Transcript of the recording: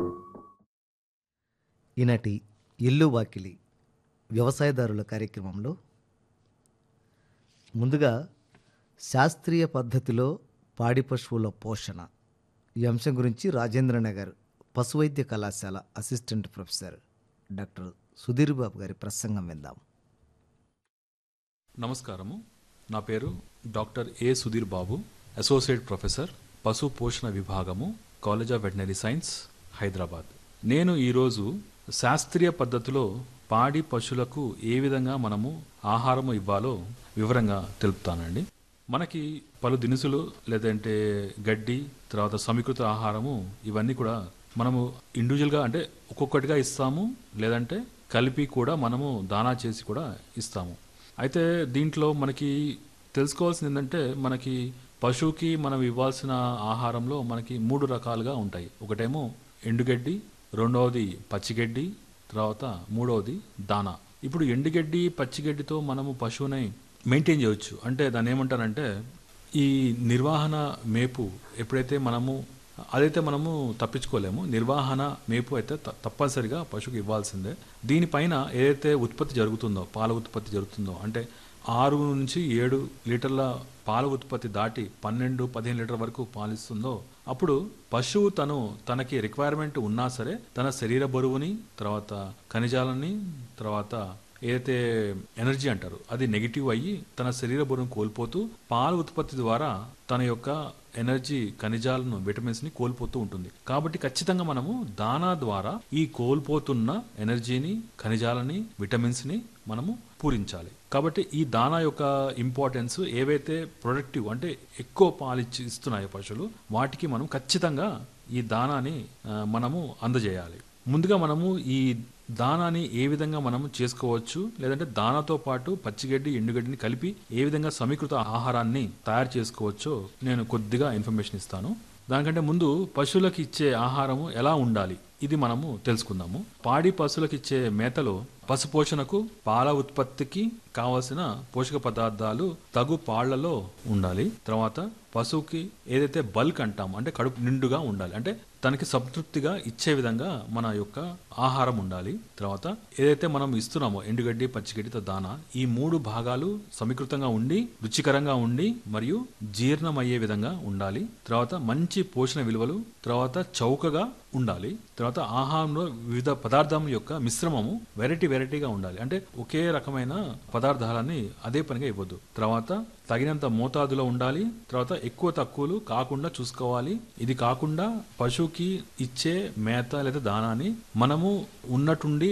ఈనాటి ఇల్లు వాకిలి వ్యవసాయదారుల కార్యక్రమంలో ముందుగా శాస్త్రీయ పద్ధతిలో పాడి పశువుల పోషణ ఈ అంశం గురించి రాజేంద్రనగర్ పశువైద్య కళాశాల assistant professor doctor Sudheer Babu గారి ప్రసంగం విందాం నమస్కారము నా పేరు doctor A Sudheer Babu associate professor పశు పోషణ విభాగము college of veterinary science Hyderabad నేను ఈరోజు శాస్త్రీయ పద్ధతిలో పాడి పశువులకు ఏ విధంగా మనము ఆహారము ఇవ్వాలో వివరంగా తెలుపుతానండి మనకి పలు దినుసులు లేదంటే గడ్డి తర్వాత సమీకృత ఆహారము ఇవన్నీ కూడా మనము ఇండివిజువల్గా అంటే ఒక్కొక్కటిగా ఇస్తాము లేదంటే కలిపి కూడా మనము దానా చేసి కూడా ఇస్తాము అయితే దీంట్లో మనకి తెలుసుకోవాల్సింది ఏంటంటే మనకి పశువుకి మనం ఇవ్వాల్సిన ఆహారంలో మనకి మూడు రకాలుగా ఉంటాయి ఒకటేమో ఎండుగడ్డి రెండవది పచ్చిగడ్డి తర్వాత మూడవది దానా ఇప్పుడు ఎండుగడ్డి పచ్చిగడ్డితో మనము పశువుని మెయింటైన్ చేయవచ్చు అంటే దాన్ని ఏమంటారంటే ఈ నిర్వహణ మేపు ఎప్పుడైతే మనము అదైతే మనము తప్పించుకోలేము నిర్వహణ మేపు అయితే త- తప్పనిసరిగా పశువుకి ఇవ్వాల్సిందే దీనిపైన ఏదైతే ఉత్పత్తి జరుగుతుందో పాల ఉత్పత్తి జరుగుతుందో అంటే ఆరు నుంచి ఏడు లీటర్ల పాల ఉత్పత్తి దాటి పన్నెండు పదిహేను లీటర్ వరకు పాలిస్తుందో అప్పుడు పశువు తను తనకి రిక్వైర్మెంట్ ఉన్నా సరే తన శరీర బరువుని తర్వాత ఖనిజాలని తర్వాత ఏదైతే ఎనర్జీ అంటారు అది నెగిటివ్ అయ్యి తన శరీర బరువును కోల్పోతూ పాల ఉత్పత్తి ద్వారా తన యొక్క ఎనర్జీ ఖనిజాలను విటమిన్స్ ని కోల్పోతూ ఉంటుంది కాబట్టి ఖచ్చితంగా మనము దానా ద్వారా ఈ కోల్పోతున్న ఎనర్జీని ఖనిజాలని విటమిన్స్ ని మనము పూరించాలి కాబట్టి ఈ దానా యొక్క ఇంపార్టెన్స్ ఏవైతే ప్రొడక్టివ్ అంటే ఎక్కువ పాలిచ్చి ఇస్తున్నాయో పశువులు వాటికి మనం ఖచ్చితంగా ఈ దానాని ఆ, మనము అందజేయాలి ముందుగా మనము ఈ దానాని ఏ విధంగా మనము చేసుకోవచ్చు లేదంటే దానాతో పాటు పచ్చిగడ్డి ఎండుగడ్డిని కలిపి ఏ విధంగా సమీకృత ఆహారాన్ని తయారు చేసుకోవచ్చో నేను కొద్దిగా ఇన్ఫర్మేషన్ ఇస్తాను దానికంటే ముందు పశువులకు ఇచ్చే ఆహారము ఎలా ఉండాలి ఇది మనము తెలుసుకుందాము పాడి పశువులకు ఇచ్చే మేతలో పశు పోషణకు పాల ఉత్పత్తికి కావలసిన పోషక పదార్థాలు తగు పాళ్లలో ఉండాలి తర్వాత పశువుకి ఏదైతే బల్క్ అంటామో అంటే కడుపు నిండుగా ఉండాలి అంటే తనకి సంతృప్తిగా ఇచ్చే విధంగా మన యొక్క ఆహారం ఉండాలి తర్వాత ఏదైతే మనం ఇస్తున్నామో ఎండుగడ్డి పచ్చిగడ్డితో దానా ఈ మూడు భాగాలు సమీకృతంగా ఉండి రుచికరంగా ఉండి మరియు జీర్ణమయ్యే విధంగా ఉండాలి తర్వాత మంచి పోషణ విలువలు తర్వాత చౌకగా ఉండాలి తర్వాత ఆహారంలో వివిధ పదార్థం యొక్క మిశ్రమము వెరైటీ వెరైటీగా ఉండాలి అంటే ఒకే రకమైన పదార్థాలని అదే పనిగా ఇవ్వద్దు తర్వాత తగినంత మోతాదులో ఉండాలి తర్వాత ఎక్కువ తక్కువలు కాకుండా చూసుకోవాలి ఇది కాకుండా పశువుకి ఇచ్చే మేత లేదా దానాన్ని మనము ఉన్నటుండి